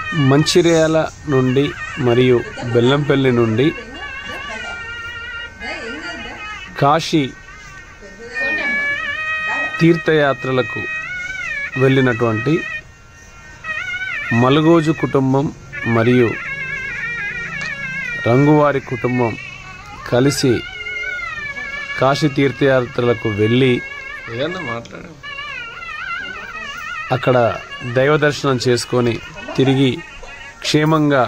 మంచిర్యాల నుండి మరియు బెల్లంపల్లి నుండి కాశీ తీర్థయాత్రలకు వెళ్ళినటువంటి మలుగోజు కుటుంబం మరియు రంగువారి కుటుంబం కలిసి కాశీ తీర్థయాత్రలకు వెళ్ళి ఏదన్నా మాట్లాడు అక్కడ దైవ దర్శనం చేసుకొని తిరిగి క్షేమంగా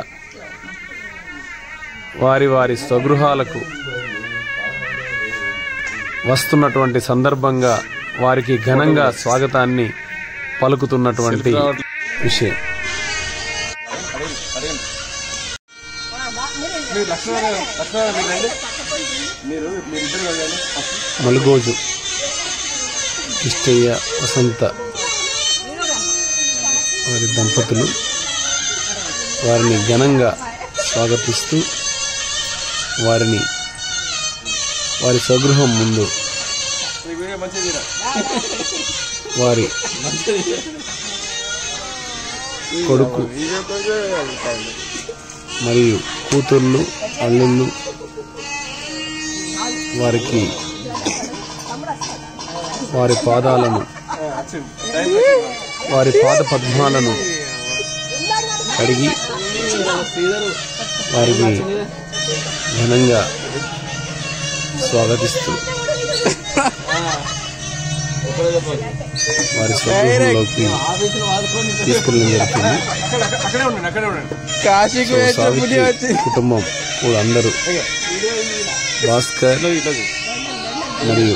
వారి వారి స్వగృహాలకు వస్తున్నటువంటి సందర్భంగా వారికి ఘనంగా స్వాగతాన్ని పలుకుతున్నటువంటి విషయం మీరు లక్ష్మణ లక్ష్మణ మీరు రండి మీరు మీరు ఇద్దరు వెళ్ళండి మలుగోజు కిష్టయ్య వసంత వారి దంపతులు వారిని ఘనంగా స్వాగతిస్తూ వారిని వారి స్వగృహం ముందు ఈ వీడియో మంచిది వారి కొడుకు వీడియో కొంచెం మరియు కూతుర్లు అల్లుళ్ళు వారికి వారి పాదాలను వచ్చింది టైం వారి పాద పద్మాలను కడిగి వారిని ఘనంగా స్వాగతిస్తూ వారి స్వగృహంలోకి తీసుకెళ్ళడం జరుగుతుంది అక్కడ అక్కడ- అక్కడే ఉండండి అక్కడే ఉండండి కాశీకి సో వచ్చే సావిత్రి పుణ్యం వచ్చి కుటుంబం కూడా అందరూ భాస్కర్ మరియు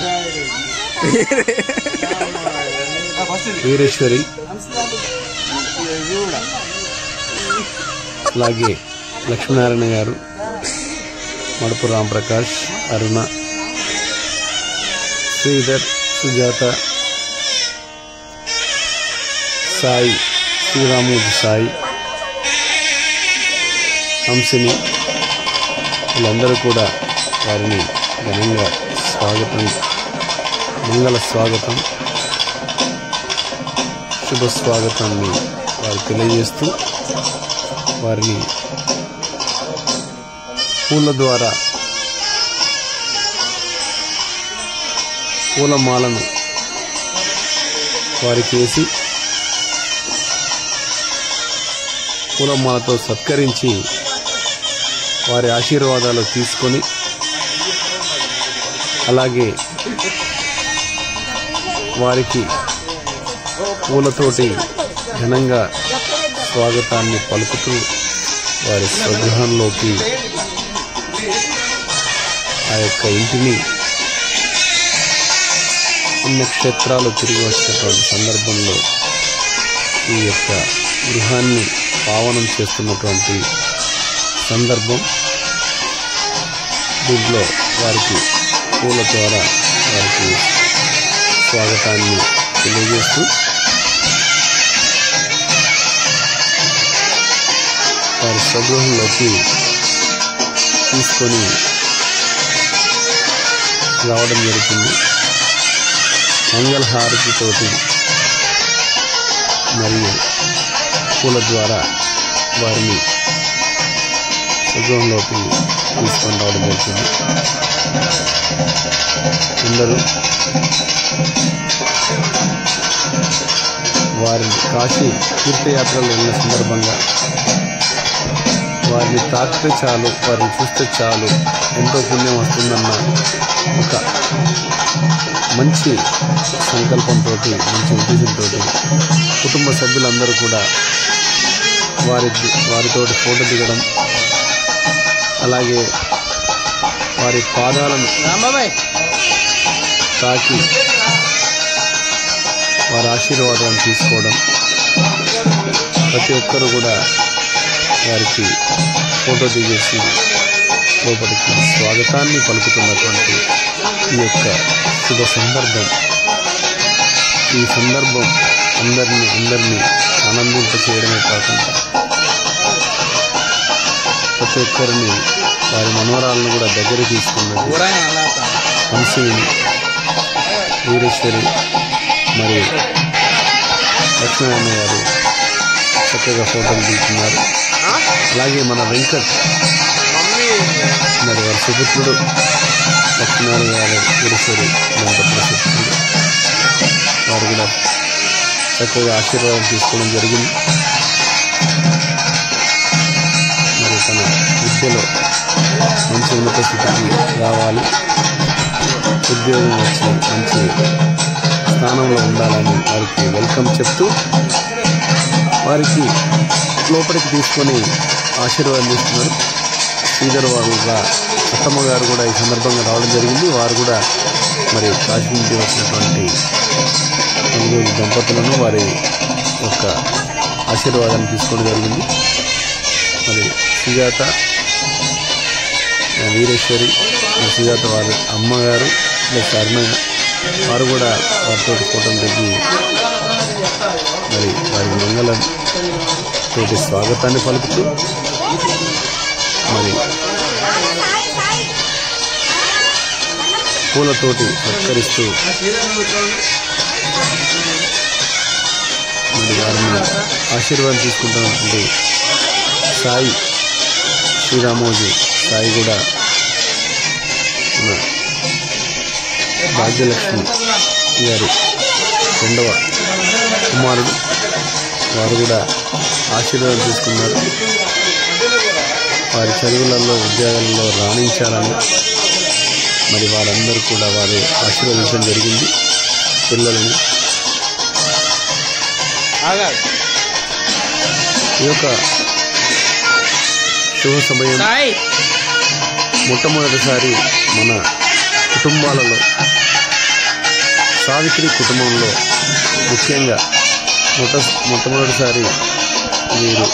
ఫస్ట్ ఇది వీరేశ్వరి ఇది కూడా అలాగే లక్ష్మీనారాయణ గారు మడుపు రాంప్రకాష్ అరుణ శ్రీధర్ సుజాత సాయి శ్రీరాముడు సాయి హంసిని వీళ్ళందరూ కూడా వారిని ఘనంగా స్వాగతం మంగళ స్వాగతం శుభ స్వాగతాన్ని వారు తెలియజేస్తూ వారిని పూల ద్వారా పూలమాలను వారికి వేసి పూలమాలతో సత్కరించి వారి ఆశీర్వాదాలు తీసుకొని అలాగే వారికి పూలతోటి ఘనంగా స్వాగతాన్ని పలుకుతూ వారి స్వగృహంలోకి ఆ యొక్క ఇంటిని పుణ్యక్షేత్రాలు తిరిగి వచ్చినటువంటి సందర్భంలో ఈ యొక్క గృహాన్ని పావనం చేస్తున్నటువంటి సందర్భం దీంట్లో వారికి పూల ద్వారా వారికి స్వాగతాన్ని తెలియజేస్తూ వారి స్వగృహంలోకి తీసుకొని రావడం జరుగుతుంది మంగళహారతితోటి మరియు పూల ద్వారా వారిని స్వగృహంలోకి తీసుకొని రావడం జరుగుతుంది అందరూ వారిని కాశీ తీర్థయాత్రలు వెళ్ళిన సందర్భంగా వారిని తాకితే చాలు వారిని చూస్తే చాలు ఎంతో పుణ్యం వస్తుందన్న ఒక మంచి సంకల్పంతో మంచి ఉద్దేశంతో కుటుంబ సభ్యులందరూ కూడా వారి వారితోటి ఫోటో దిగడం అలాగే వారి పాదాలను రాంబాబాయ్ తాకి వారి ఆశీర్వాదాన్ని తీసుకోవడం ప్రతి ఒక్కరు కూడా వారికి ఫోటో దిగేసి లోపలికి స్వాగతాన్ని పలుకుతున్నటువంటి ఈ యొక్క శుభ సందర్భం ఈ సందర్భం అందరినీ అందరినీ ఆనందింప చేయడమే కాకుండా ప్రతి ఒక్కరిని వారి మనవరాలను కూడా దగ్గర తీసుకున్నది హంసిని వీరేశ్వరి మరియు లక్ష్మీనారాయణ గారు చక్కగా ఫోటోలు దిగుతున్నారు అలాగే మన వెంకట్ మరి వారి సుపుత్రుడు లక్ష్మీనారాయణ గారి గురుశ్వరి వెంకట సుపుత్రుడు వారు కూడా చక్కగా ఆశీర్వాదం తీసుకోవడం జరిగింది మరి తన విద్యలో మంచి ఉన్నత స్థితికి రావాలి ఉద్యోగం వచ్చి మంచి స్థానంలో ఉండాలని వారికి వెల్కమ్ చెప్తూ వారికి లోపలికి తీసుకొని ఆశీర్వాదం చేస్తున్నారు శ్రీధర్ వారు కూడా అత్తమ్మ గారు కూడా ఈ సందర్భంగా రావడం జరిగింది వారు కూడా మరి కాశీ నుండి వచ్చినటువంటి నలుగురు దంపతులను వారి యొక్క ఆశీర్వాదాన్ని తీసుకోవడం జరిగింది మరి సుజాత ఆ, వీరేశ్వరి మరి సుజాత వారి అమ్మగారు ప్లస్ అరుణ వారు కూడా వారితో ఫోటోలు దిగి మరి వారి మంగళం తోటి స్వాగతాన్ని పలుకుతూ మరి పూలతోటి సత్కరిస్తూ మరి వారిని ఆశీర్వాదం తీసుకుంటున్నటువంటి సాయి శ్రీరామోజీ సాయి కూడా మన భాగ్యలక్ష్మి గారి రెండవ కుమారుడు వారు కూడా ఆశీర్వాదం తీసుకున్నారు వారి చదువులలో ఉద్యోగాలలో రాణించాలని మరి వారందరూ కూడా వారు ఆశీర్వదించడం జరిగింది పిల్లలని ఈ యొక్క శుభ సమయం మొట్టమొదటిసారి మన కుటుంబాలలో సావిత్రి కుటుంబంలో ముఖ్యంగా మొట్ట మొట్టమొదటిసారి వీరు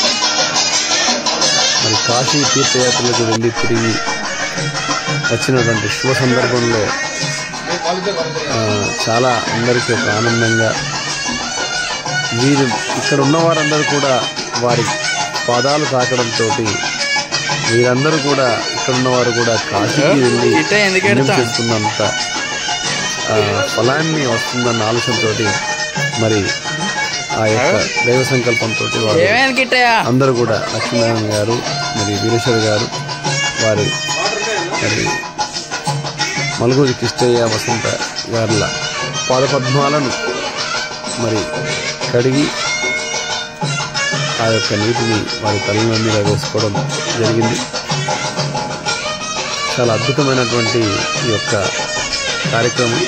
మరి కాశీ తీర్థయాత్రలకు వెళ్ళి తిరిగి వచ్చినటువంటి శుభ సందర్భంలో ఆ, చాలా అందరికీ ఒక ఆనందంగా వీరు ఇక్కడ ఉన్న వారందరూ కూడా వారి పాదాలు తాకడంతో వీరందరూ కూడా ఇక్కడ ఉన్నవారు కూడా కాశీకి వెళ్ళి ఇట్ట ఎందుకు పుణ్యం ఎడతా? చేసుకున్నంత ఆ, ఫలాన్ని వస్తుందన్న ఆలోచనతోటి మరి ఆ యొక్క దైవ సంకల్పంతో వారు ఏమైంది కిట్టయ్య అందరూ కూడా లక్ష్మీనారాయణ గారు మరి వీరేశ్వర గారు వారి మరి మలుగూరి కిష్టయ్య వసంత గారుల పాదపద్మాలను మరి కడిగి ఆ యొక్క నీటిని వారి తలల మీద వేసుకోవడం జరిగింది చాలా అద్భుతమైనటువంటి ఈ యొక్క కార్యక్రమం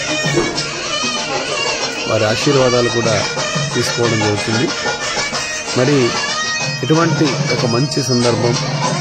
వారి ఆశీర్వాదాలు కూడా తీసుకోవడం జరుగుతుంది మరి ఇటువంటి ఒక మంచి సందర్భం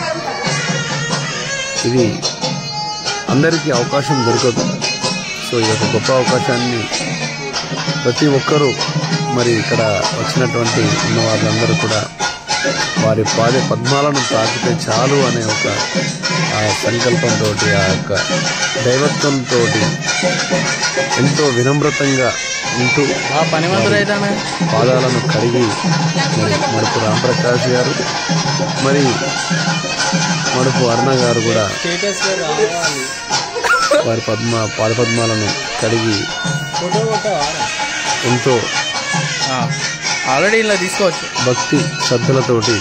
ఇది అందరికీ అవకాశం దొరకదు సో ఈ యొక్క గొప్ప అవకాశాన్ని ప్రతి ఒక్కరూ మరి ఇక్కడ వచ్చినటువంటి ఉన్న వాళ్ళందరూ కూడా వారి పాద పద్మాలను తాకితే చాలు అనే ఒక ఆ సంకల్పంతో ఆ యొక్క దైవత్వంతో ఎంతో వినమ్రతంగా ఉంటూ ఆ పని మందులు అవుతాను పాదాలను కడిగి మరి మడుపు రాంప్రకాష్ గారు మరి మడుపు అరుణ గారు కూడా స్టేటస్ రావాలి వారి పద్మ పాదపద్మాలను కడిగి ఫోటో కొట్టవా ఎంతో ఆల్రెడీ ఇలా తీసుకోవచ్చు భక్తి శ్రద్ధలతోటి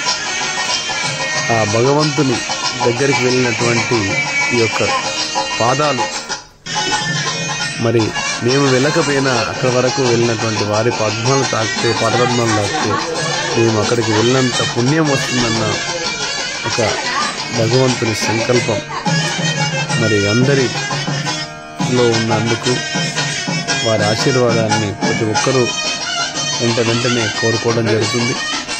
ఆ భగవంతుని దగ్గరికి వెళ్ళినటువంటి ఈ యొక్క పాదాలు మరి మేము వెళ్ళకపోయినా అక్కడ వరకు వెళ్ళినటువంటి వారి పద్మాలు తాకితే పదపద్మాలు తాకితే మేము అక్కడికి వెళ్ళినంత పుణ్యం వస్తుందన్న ఒక భగవంతుని సంకల్పం మరి అందరిలో ఉన్నందుకు వారి ఆశీర్వాదాన్ని ప్రతి ఒక్కరూ వెంట వెంటనే కోరుకోవడం జరుగుతుంది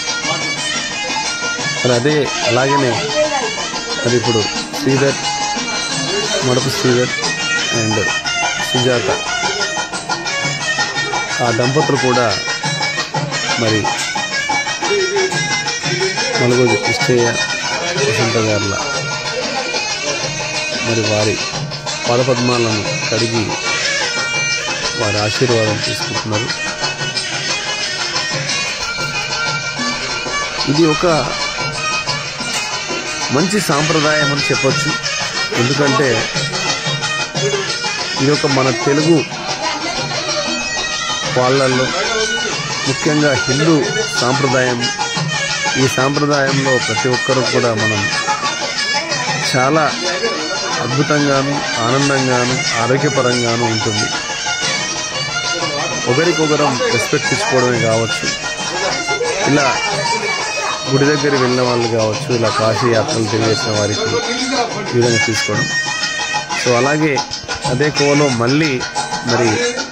మరి అదే అలాగనే మరి ఇప్పుడు శ్రీధర్ మడపు శ్రీధర్ అండ్ సుజాత ఆ దంపతులు కూడా మరి నలుగురు కృష్ణయ్య వసంత గారుల మరి వారి పాదపద్మాలను కడిగి వారి ఆశీర్వాదం తీసుకుంటున్నారు ఇది ఒక మంచి సాంప్రదాయం అని చెప్పొచ్చు ఎందుకంటే ఇది ఒక మన తెలుగు వాళ్ళల్లో ముఖ్యంగా హిందూ సాంప్రదాయం ఈ సాంప్రదాయంలో ప్రతి ఒక్కరూ కూడా మనం చాలా అద్భుతంగాను ఆనందంగాను ఆరోగ్యపరంగాను ఉంటుంది ఒకరికొకరం రెస్పెక్ట్ ఇచ్చుకోవడమే కావచ్చు ఇలా గుడి దగ్గర వెళ్ళిన వాళ్ళు కావచ్చు ఇలా కాశీ యాత్రలు తిరిగేసిన వారికి ఈ విధంగా తీసుకోవడం సో అలాగే అదే కోలో మళ్ళీ మరి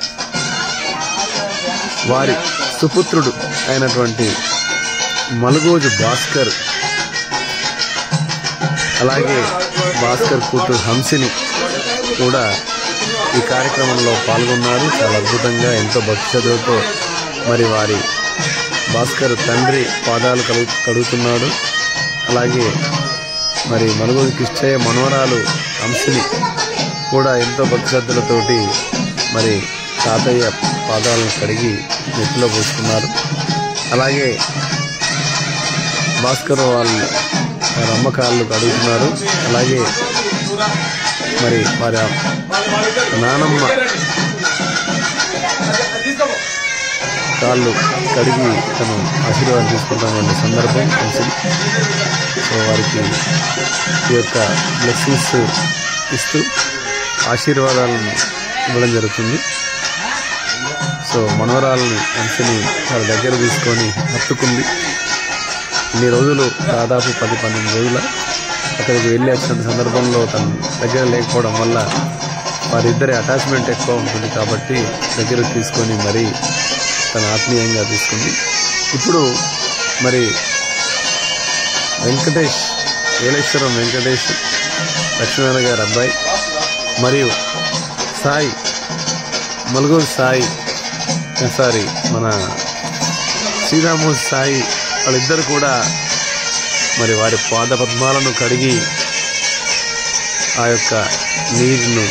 వారి సుపుత్రుడు అయినటువంటి మలుగోజు భాస్కర్ అలాగే భాస్కర్ కూతురు హంసిని కూడా ఈ కార్యక్రమంలో పాల్గొన్నారు చాలా అద్భుతంగా ఎంతో భక్తి శ్రద్ధలతో మరి వారి భాస్కర్ తండ్రి పాదాలు కడుగు కడుగుతున్నాడు అలాగే మరి మనుగోలు కిష్టయ్య మనవరాలు హంసిని కూడా ఎంతో భక్తి శ్రద్ధలతోటి మరి తాతయ్య పాదాలను కడిగి నెత్తిలో పోసుకున్నారు అలాగే భాస్కర్ వాళ్ళు వారి అమ్మకాళ్ళు కడుగుతున్నారు అలాగే మరి వారి నానమ్మ కాళ్ళు కడిగి తను ఆశీర్వాదం తీసుకుంటున్న సందర్భం తెలిసింది సో వారికి ఈ యొక్క బ్లెస్సింగ్స్ ఇస్తూ ఆశీర్వాదాలను ఇవ్వడం జరుగుతుంది సో మనవరాలని అంశని వాళ్ళ దగ్గర తీసుకొని హత్తుకుంది ఇన్ని రోజులు దాదాపు పది పన్నెండు రోజుల అక్కడికి వెళ్ళి వచ్చిన సందర్భంలో తను దగ్గర లేకపోవడం వల్ల వారిద్దరి అటాచ్మెంట్ ఎక్కువ ఉంటుంది కాబట్టి దగ్గరకు తీసుకొని మరీ తన ఆత్మీయంగా తీసుకుంది ఇప్పుడు మరి వెంకటేష్ ఏలేశ్వరం వెంకటేష్ లక్ష్మీనారాయణ గారి అబ్బాయి మరియు సాయి మలుగూరు సాయి సారీ మన శ్రీరామూర్తి సాయి వాళ్ళిద్దరు కూడా మరి వారి పాద పద్మాలను కడిగి ఆ యొక్క నీరును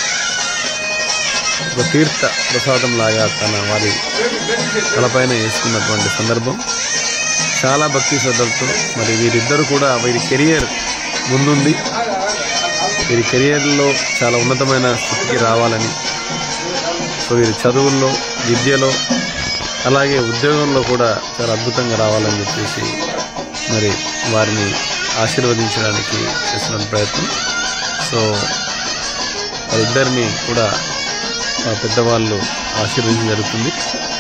ఒక తీర్థ ప్రసాదం లాగా తన వారి తలపైన వేసుకున్నటువంటి సందర్భం చాలా భక్తి శ్రద్ధలతో మరి వీరిద్దరు కూడా వీరి కెరియర్ ముందుంది వీరి కెరియర్లో చాలా ఉన్నతమైన స్థితికి రావాలని సో వీరి చదువుల్లో విద్యలో అలాగే ఉద్యోగంలో కూడా చాలా అద్భుతంగా రావాలని చెప్పేసి మరి వారిని ఆశీర్వదించడానికి చేస్తున్న ప్రయత్నం సో వారిద్దరిని కూడా ఆ పెద్దవాళ్ళు ఆశీర్వదించడం జరుగుతుంది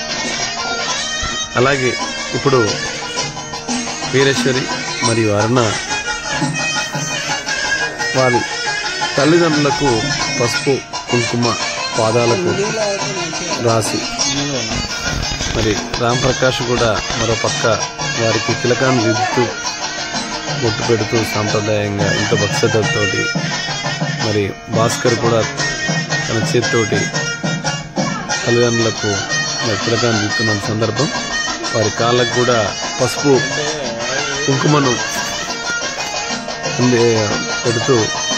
అలాగే ఇప్పుడు వీరేశ్వరి మరియు అరుణ వారి తల్లిదండ్రులకు పసుపు కుంకుమ పాదాలకు రాసి మరి రామ్ ప్రకాష్ కూడా మరో పక్క వారికి తిలకాన్ని దిద్దుతూ బొట్టు పెడుతూ సాంప్రదాయంగా ఇంత భక్సతతోటి మరి భాస్కర్ కూడా తన చేతితోటి తల్లిదండ్రులకు మరి తిలకాన్ని దిద్దుతున్న సందర్భం వారి కాళ్ళకు కూడా పసుపు కుంకుమను అందే పెడుతూ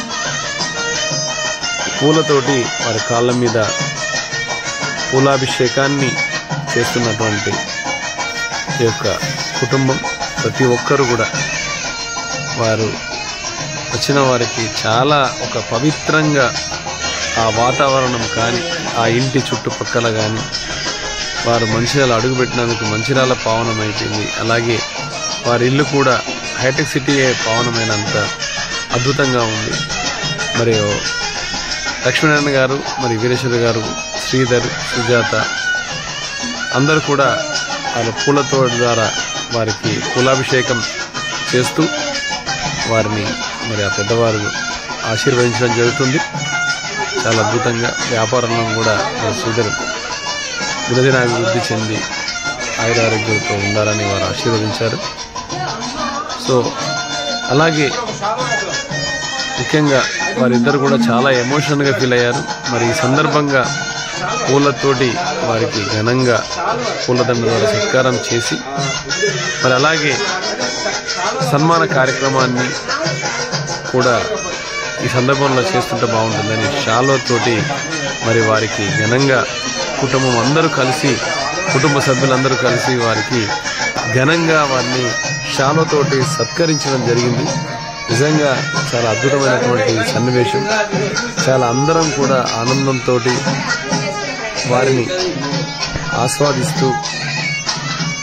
పూలతోటి వారి కాళ్ళ మీద పూలాభిషేకాన్ని చేస్తున్నటువంటి ఈ యొక్క కుటుంబం ప్రతి ఒక్కరు కూడా వారు వచ్చిన వారికి చాలా ఒక పవిత్రంగా ఆ వాతావరణం కానీ ఆ ఇంటి చుట్టుపక్కల కానీ వారు మంచిర్యాల అడుగుపెట్టినందుకు మంచిర్యాల పావనం అయిపోయింది అలాగే వారి ఇల్లు కూడా హైటెక్ సిటీ పావనమైనంత అద్భుతంగా ఉంది మరి లక్ష్మీనారాయణ గారు మరి వీరేశ్వర గారు శ్రీధర్ సుజాత అందరూ కూడా వాళ్ళ పూలతో ద్వారా వారికి పూలాభిషేకం చేస్తూ వారిని మరి ఆ పెద్దవారు ఆశీర్వదించడం జరుగుతుంది చాలా అద్భుతంగా వ్యాపారంలో కూడా మరి శ్రీధర్ దినదిన అభివృద్ధి చెంది ఆయురారోగ్యాలతో ఉండాలని వారు ఆశీర్వదించారు సో అలాగే ముఖ్యంగా వారిద్దరు కూడా చాలా ఎమోషనల్గా ఫీల్ అయ్యారు మరి ఈ సందర్భంగా పూలతోటి వారికి ఘనంగా పూలదండ ద్వారా సత్కారం చేసి మరి అలాగే సన్మాన కార్యక్రమాన్ని కూడా ఈ సందర్భంలో చేస్తుంటే బాగుంటుందని షాలోతోటి మరి వారికి ఘనంగా కుటుంబం అందరూ కలిసి కుటుంబ సభ్యులందరూ కలిసి వారికి ఘనంగా వారిని షాలోతోటి సత్కరించడం జరిగింది నిజంగా చాలా అద్భుతమైనటువంటి సన్నివేశం చాలా అందరం కూడా ఆనందంతో వారిని ఆస్వాదిస్తూ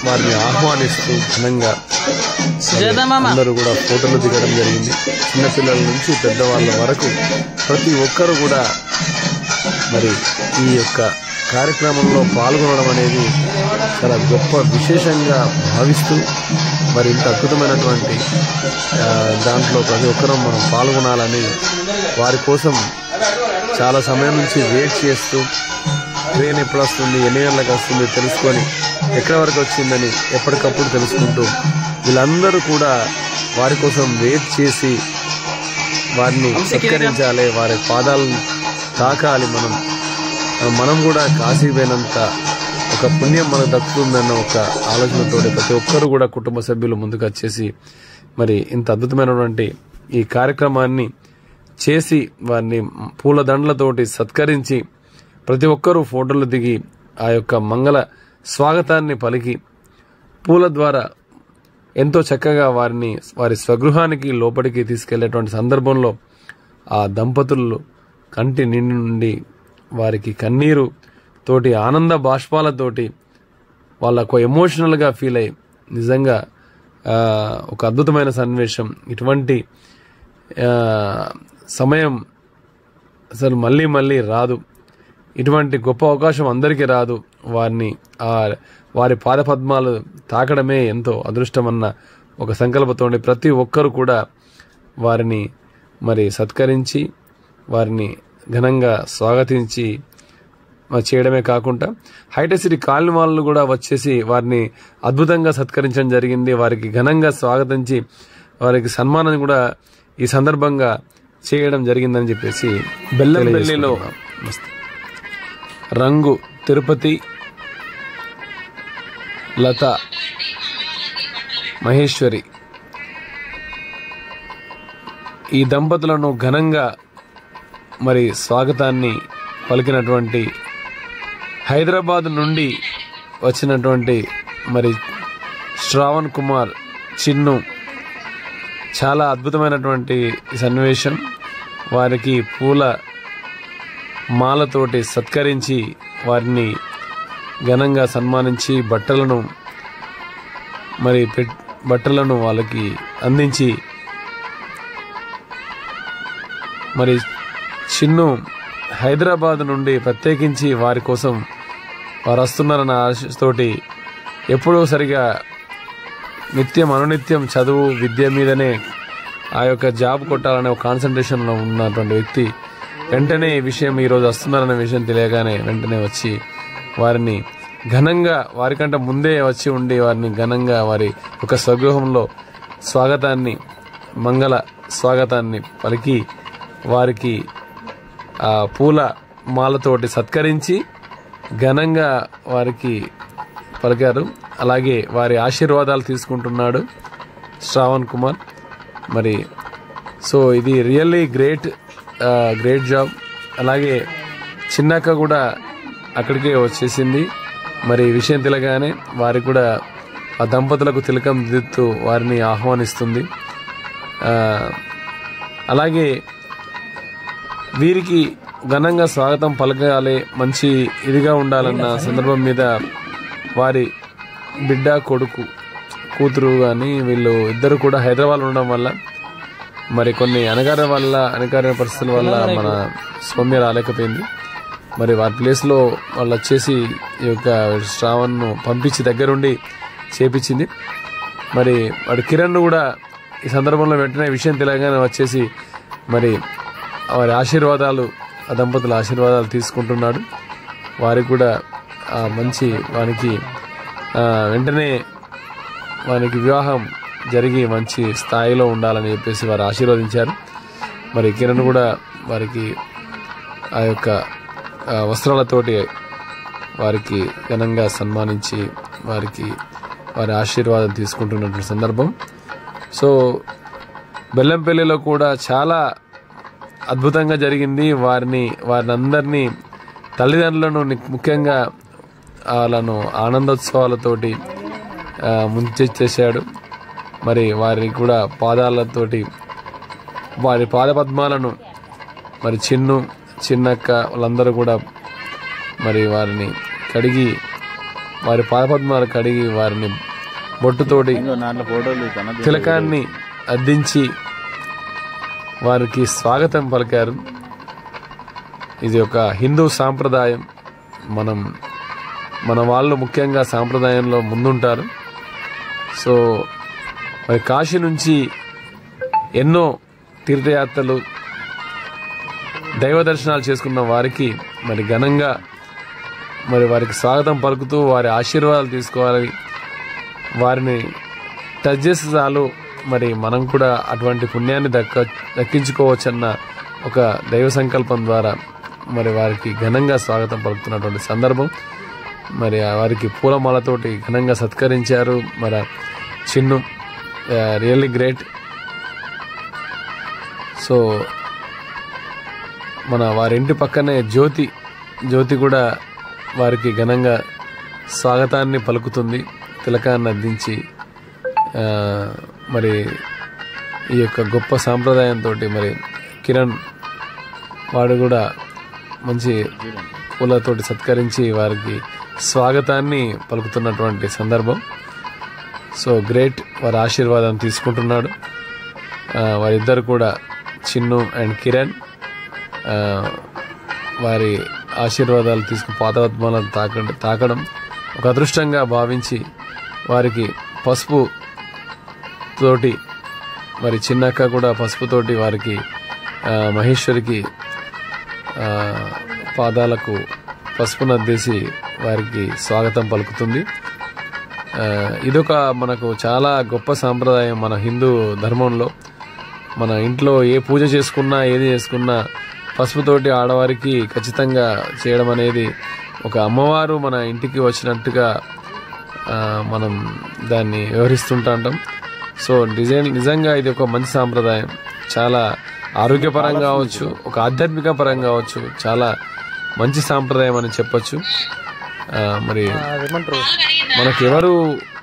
వారిని ఆహ్వానిస్తూ ఘనంగా సుజాత మామ అందరూ కూడా ఫోటోలు దిగడం జరిగింది చిన్నపిల్లల నుంచి పెద్దవాళ్ళ వరకు ప్రతి ఒక్కరు కూడా మరి ఈ యొక్క కార్యక్రమంలో పాల్గొనడం అనేది చాలా గొప్ప విశేషంగా భావిస్తూ మరి ఇంత అద్భుతమైనటువంటి ఆ, దాంట్లో ప్రతి ఒక్కరూ మనం పాల్గొనాలని వారి కోసం చాలా సమయం నుంచి వెయిట్ చేస్తూ ట్రైన్ ఎప్పుడు వస్తుంది ఎన్ని గంటలకు వస్తుంది తెలుసుకొని ఎక్కడి వరకు వచ్చిందని ఎప్పటికప్పుడు తెలుసుకుంటూ వీళ్ళందరూ కూడా వారి కోసం వెయిట్ చేసి వారిని సత్కరించాలి వారి పాదాలను తాకాలి మనం మనం కూడా కాశీ పోయినంత ఒక పుణ్యం మనకు దక్కుతుందన్న ఒక ఆలోచనతో ప్రతి ఒక్కరు కూడా కుటుంబ సభ్యులు ముందుకు వచ్చేసి మరి ఇంత అద్భుతమైనటువంటి ఈ కార్యక్రమాన్ని చేసి వారిని పూల దండలతోటి సత్కరించి ప్రతి ఒక్కరూ ఫోటోలు దిగి ఆ యొక్క మంగళ స్వాగతాన్ని పలికి పూల ద్వారా ఎంతో చక్కగా వారిని వారి స్వగృహానికి లోపలికి తీసుకెళ్లేటువంటి సందర్భంలో ఆ దంపతులు కంటి నిండి నుండి వారికి కన్నీరు తోటి ఆనంద బాష్పాలతోటి వాళ్ళకు ఎమోషనల్గా ఫీల్ అయ్యి నిజంగా ఆ, ఒక అద్భుతమైన సన్నివేశం ఇటువంటి ఆ, సమయం అసలు మళ్ళీ మళ్ళీ రాదు ఇటువంటి గొప్ప అవకాశం అందరికీ రాదు వారిని ఆ వారి పాదపద్మాలు తాకడమే ఎంతో అదృష్టమన్న ఒక సంకల్పంతో ప్రతి ఒక్కరు కూడా వారిని మరి సత్కరించి వారిని ఘనంగా స్వాగతించి మరి చేయడమే కాకుండా హైటెక్ సిటీ కాలనీ వాళ్ళు కూడా వచ్చేసి వారిని అద్భుతంగా సత్కరించడం జరిగింది వారికి ఘనంగా స్వాగతించి వారికి సన్మానం కూడా ఈ సందర్భంగా చేయడం జరిగిందని చెప్పేసి బెల్లంపల్లిలో రంగు తిరుపతి లత మహేశ్వరి ఈ దంపతులను ఘనంగా మరి స్వాగతాన్ని పలికినటువంటి హైదరాబాద్ నుండి వచ్చినటువంటి మరి శ్రావణ్ కుమార్ చిన్ను చాలా అద్భుతమైనటువంటి సన్నివేశం వారికి పూల మాలతోటి సత్కరించి వారిని ఘనంగా సన్మానించి బట్టలను మరి పెట్- బట్టలను వాళ్ళకి అందించి మరి చిన్ను హైదరాబాద్ నుండి ప్రత్యేకించి వారి కోసం వారు వస్తున్నారన్న ఆశతోటి ఎప్పుడూ సరిగా నిత్యం అనునిత్యం చదువు విద్య మీదనే ఆ యొక్క జాబ్ కొట్టాలనే ఒక కాన్సన్ట్రేషన్లో ఉన్నటువంటి వ్యక్తి వెంటనే ఈ విషయం ఈరోజు వస్తున్నారన్న విషయం తెలియగానే వెంటనే వచ్చి వారిని ఘనంగా వారికంటే ముందే వచ్చి ఉండి వారిని ఘనంగా వారి యొక్క స్వగృహంలో స్వాగతాన్ని మంగళ స్వాగతాన్ని పలికి వారికి ఆ పూల మాలతోటి సత్కరించి ఘనంగా వారికి పలికారు అలాగే వారి ఆశీర్వాదాలు తీసుకుంటున్నాడు శ్రావణ్ కుమార్ మరి సో ఇది రియల్లీ గ్రేట్ గ్రేట్ జాబ్ అలాగే చిన్నక్క కూడా అక్కడికే వచ్చేసింది మరి ఈ విషయం తెలియగానే వారికి కూడా ఆ దంపతులకు తిలకం దిద్దుతూ వారిని ఆహ్వానిస్తుంది ఆ, అలాగే వీరికి ఘనంగా స్వాగతం పలకాలి మంచి ఇదిగా ఉండాలన్న సందర్భం మీద వారి బిడ్డ కొడుకు కూతురు కానీ వీళ్ళు ఇద్దరు కూడా హైదరాబాద్ ఉండడం వల్ల మరి కొన్ని అనగార వల్ల అనగారిన పరిస్థితుల వల్ల మన సౌమ్య రాలేకపోయింది మరి వారి ప్లేస్లో వాళ్ళు వచ్చేసి ఈ యొక్క శ్రావణ్ను పంపించి దగ్గరుండి చేపించింది మరి వాడి కిరణ్ కూడా ఈ సందర్భంలో వెంటనే విషయం తెలియగానే వచ్చేసి మరి వారి ఆశీర్వాదాలు ఆ దంపతుల ఆశీర్వాదాలు తీసుకుంటున్నాడు వారికి కూడా ఆ మంచి వానికి ఆ, వెంటనే వానికి వివాహం జరిగి మంచి స్థాయిలో ఉండాలని చెప్పేసి వారు ఆశీర్వదించారు మరి కిరణ్ కూడా వారికి ఆ యొక్క ఆ, వస్త్రాలతోటి వారికి ఘనంగా సన్మానించి వారికి వారి ఆశీర్వాదం తీసుకుంటున్నటువంటి సందర్భం సో బెల్లంపల్లిలో కూడా చాలా అద్భుతంగా జరిగింది వారిని వారిని అందరినీ తల్లిదండ్రులను ని- ముఖ్యంగా వాళ్ళను ఆనందోత్సవాలతోటి ఆ, ముంచెచ్చేసాడు మరి వారిని కూడా పాదాలతోటి వారి పాదపద్మాలను మరి చిన్ను చిన్నక్క వాళ్ళందరూ కూడా మరి వారిని కడిగి వారి పాదపద్మాలు కడిగి వారిని బొట్టుతోటి దాంట్లో ఫోటోలు కన్నా తిలకాన్ని అందించి వారికి స్వాగతం పలికారు ఇది ఒక హిందూ సాంప్రదాయం మనం మన వాళ్ళు ముఖ్యంగా సాంప్రదాయంలో ముందుంటారు సో మరి కాశీ నుంచి ఎన్నో తీర్థయాత్రలు దైవ దర్శనాలు చేసుకున్న వారికి మరి ఘనంగా మరి వారికి స్వాగతం పలుకుతూ వారి ఆశీర్వాదాలు తీసుకోవాలి వారిని టచ్ చేస్తే చాలు మరి మనం కూడా అటువంటి పుణ్యాన్ని దక్క దక్కించుకోవచ్చన్న ఒక దైవ సంకల్పం ద్వారా మరి వారికి ఘనంగా స్వాగతం పలుకుతున్నటువంటి సందర్భం మరి ఆ వారికి పూలమాలతోటి ఘనంగా సత్కరించారు మరి ఆ చిన్ను రియల్లీ గ్రేట్ సో మన వారి ఇంటి పక్కనే జ్యోతి జ్యోతి కూడా వారికి ఘనంగా స్వాగతాన్ని పలుకుతుంది తిలకాన్ని అందించి ఆ, మరి ఈ యొక్క గొప్ప సాంప్రదాయంతో మరి కిరణ్ వాడు కూడా మంచి పూలతోటి సత్కరించి వారికి స్వాగతాన్ని పలుకుతున్నటువంటి సందర్భం సో గ్రేట్ వారి ఆశీర్వాదం తీసుకుంటున్నాడు ఆ, వారిద్దరు కూడా చిన్ను అండ్ కిరణ్ ఆ, వారి ఆశీర్వాదాలు తీసుకు పాదపద్మాలను తాకండి తాకడం ఒక అదృష్టంగా భావించి వారికి పసుపు తోటి మరి చిన్నక్క కూడా పసుపుతోటి వారికి ఆ, మహేశ్వరికి ఆ, పాదాలకు పసుపు నద్దేసి వారికి స్వాగతం పలుకుతుంది ఆ, ఇదొక మనకు చాలా గొప్ప సాంప్రదాయం మన హిందూ ధర్మంలో మన ఇంట్లో ఏ పూజ చేసుకున్నా ఏది చేసుకున్నా పసుపుతోటి ఆడవారికి ఖచ్చితంగా చేయడం అనేది ఒక అమ్మవారు మన ఇంటికి వచ్చినట్టుగా ఆ, మనం దాన్ని వ్యవహరిస్తుంటాం సో డిజైన్ నిజంగా ఇది ఒక మంచి సాంప్రదాయం చాలా ఆరోగ్యపరంగా కావచ్చు ఒక ఆధ్యాత్మిక పరంగా కావచ్చు చాలా మంచి సాంప్రదాయం అని చెప్పొచ్చు ఆ, మరి మనకెవరు